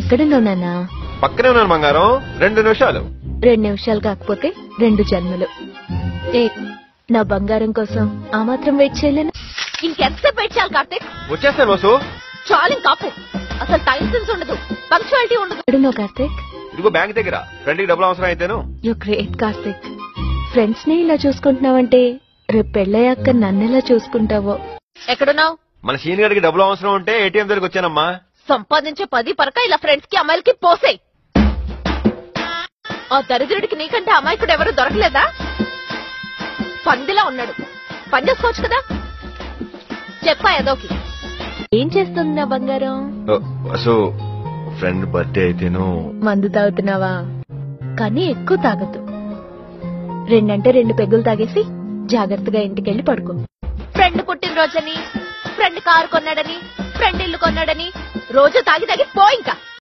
ఎక్కడున్నావు నాన్న పక్కనే ఉన్నాను బంగారం రెండు నిమిషాలు రెండు నిమిషాలు కాకపోతే రెండు జన్మలు ఏ నా బంగారం కోసం ఆ మాత్రం వెయిట్ చేయలేను ఇంకెంతసేపు వెయిట్ చేయాలి కార్తీక్ వచ్చేస్తాను వసు చాలు కాపు అసలు టైం సెన్స్ ఉండదు పంక్చువాలిటీ ఉండదు ఎక్కడున్నావు కార్తీక్ ఇదిగో బ్యాంక్ దగ్గర ఫ్రెండ్కి డబ్బులు అవసరం అయితేను యు గ్రేట్ కార్తీక్ ఫ్రెండ్స్ ని ఇలా చూసుకుంటున్నావంటే రేపు పెళ్ళయ్యాక నన్నెలా చూసుకుంటావో ఎక్కడున్నావు మన సీన్ గడికి డబ్బులు అవసరం ఉంటే ఏటీఎం దగ్గరికి వచ్చానమ్మా సంపాదించే పది పరక ఇలా ఫ్రెండ్స్ కి అమ్మాయిలకి పోసేయ్ ఆ దరిద్రుడికి నీకంటే అమాయకుడు ఎవరు దొరకలేదా పందిలా ఉన్నాడు పని చేసుకోవచ్చు కదా చెప్పా ఏదోకి ఏం చేస్తుంది నా బంగారం ఓ, వసు ఫ్రెండ్ బర్త్డే అయితేను మందు తాగుతున్నావా కానీ ఎక్కువ తాగద్దు రెండంటే రెండు పెగ్గులు తాగేసి జాగ్రత్తగా ఇంటికెళ్ళి పడుకో ఫ్రెండ్ పుట్టినరోజని ఫ్రెండ్ కారు కొన్నాడని ఫ్రెండ్ ఇల్లు కొన్నాడని రోజు తాగి తాగి పో ఇంకా